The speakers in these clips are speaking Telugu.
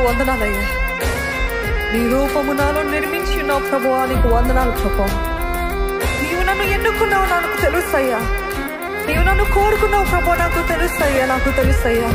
వందనాలయ్యా నీ రూపము నాలో నిర్మించి ఉన్నావు ప్రభువా నీకు వందనాలు ప్రభు నీవు నన్ను ఎన్నుకున్నావు నాకు తెలుసయ్యా నీవు నన్ను కోరుకున్నావు ప్రభు నాకు తెలుసయ్యా నాకు తెలుసయ్యా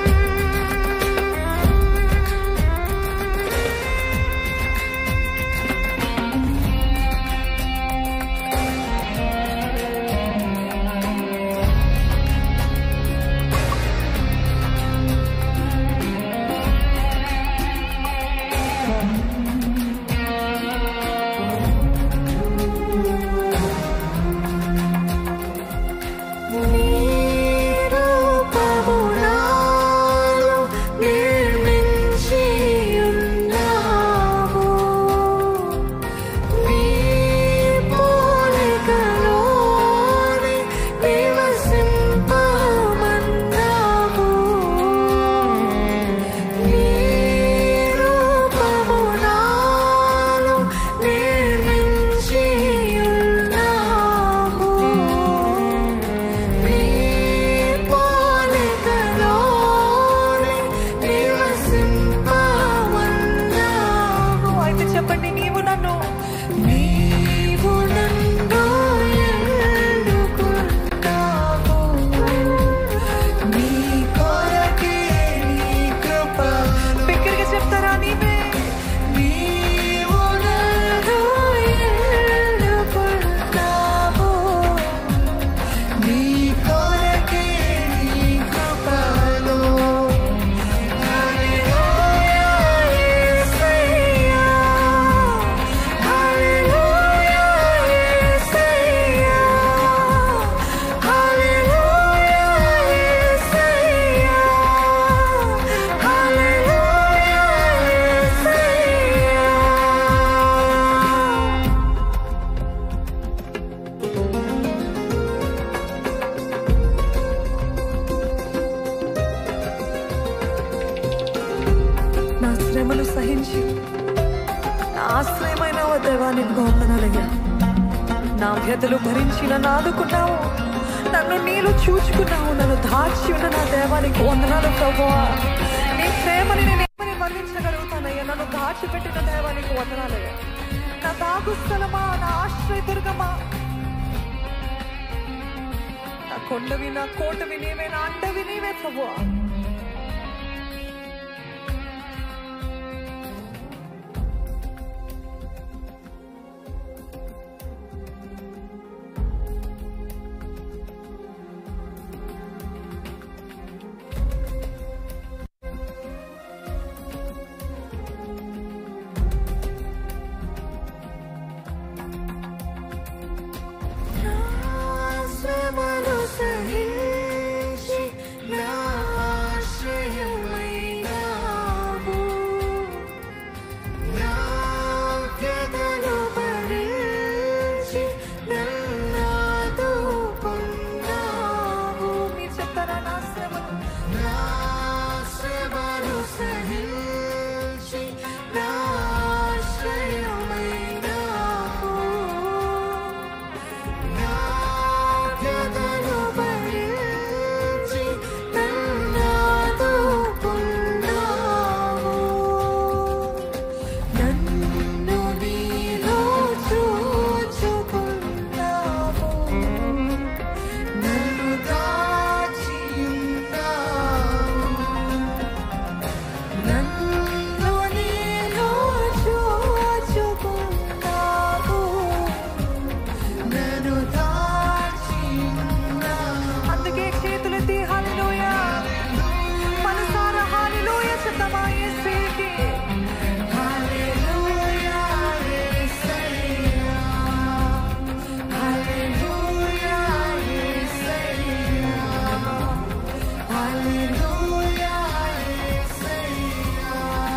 అయితే చెప్పండి నీవు నన్ను నీవు నన్ను ఎన్నుకున్నావు. నీ కొరకే నీ కృప. బిగ్గరగా చెప్తారా నీవే నీవు నన్ను ఎన్నుకున్నావు. నీ కొరకే నీ కృపలో హల్లెలూయా యేసయ్యా హల్లెలూయా యేసయ్యా హల్లెలూయా యేసయ్యా హల్లెలూయా యేసయ్యా నా శ్రమలు సహించి నా ఆశ్రయమైన ఓ దేవా నీకు వందనాలయ్యా నా వ్యధలు భరించి నన్ను ఆదుకున్నావు నన్ను నీళ్ళు చూచుకున్నావు నన్ను దాచి ఉన్న నా దేవానికి వందనాలు ప్రభువా నీ ప్రేమని నేను ఏమని వర్ణించగలుగుతానయ్యా నన్ను దాచిపెట్టిన దేవానికి వందనాలయ్యా నా దాగు స్థలమా నా ఆశ్రయ దుర్గమా నా కొండవి నా కోటవి నీవే నా అండవి నీవే ప్రభువా శ్రమలు సహించి నా ఆశ్రయమైనావు. నా వ్యధలు భరించి నన్నాదుకున్నావు. మీరు చెప్తారా నా శ్రమలు? నా శ్రమలు సహించి నా ఆశ్రయమైనావు. వ్యధలు భరించి నన్నాదుకున్నావు. నన్ను నీలో చూచుకున్నావు. నన్ను దాచి ఉన్నావు. నన్ను నీలో చూచుకున్నావు. నన్ను దాచి ఉన్నావు. అందుకే చేతులెత్తి హల్లెలూయా మనసారా హల్లెలూయా చెప్తామా యేసుకి హల్లెలూయా యేసయ్యా హల్లెలూయా యేసయ్యా హల్లెలూయా యేసయ్యా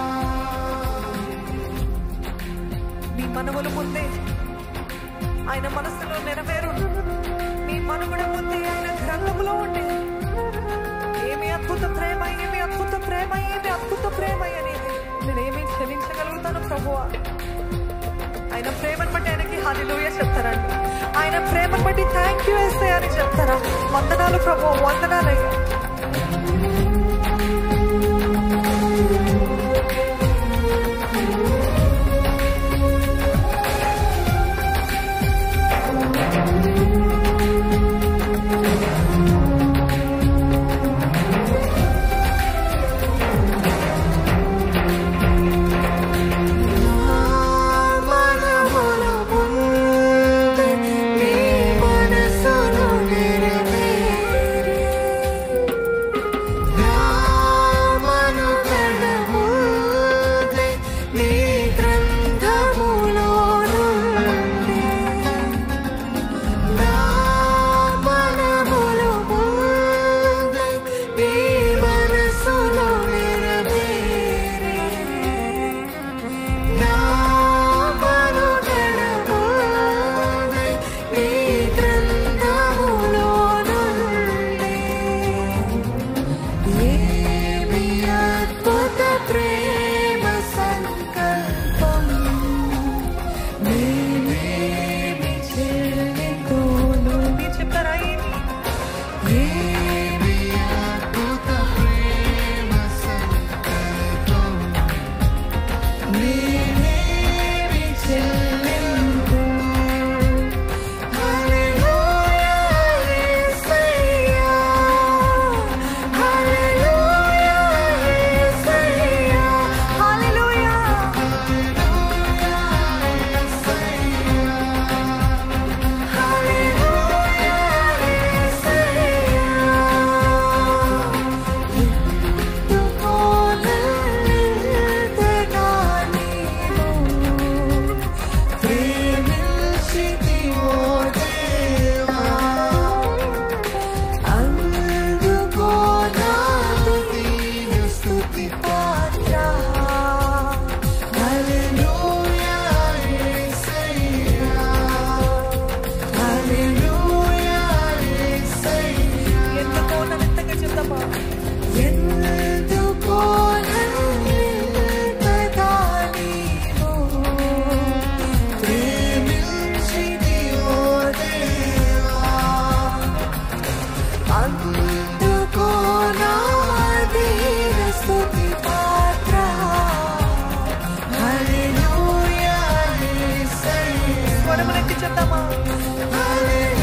నీ మనములు ముందే ఆయన మనసులో నెరవేరు నీ మనుగడ ముందే ఆయన గ్రంథములో ఉండే ఏమి అద్భుత ప్రేమ ఏమి అద్భుత ప్రేమ ఏమి అద్భుత ప్రేమ అనేది నేనేమి క్షమించగలుగుతాను ప్రభువా ఆయన ప్రేమను బట్టి ఆయనకి హలిలోయ చెప్తారండి ఆయన ప్రేమను బట్టి థ్యాంక్ యూ వేస్తే అని చెప్తారా వందనాలు ప్రభు వందనాలయ్యా స్వరములెత్తి చెప్తామా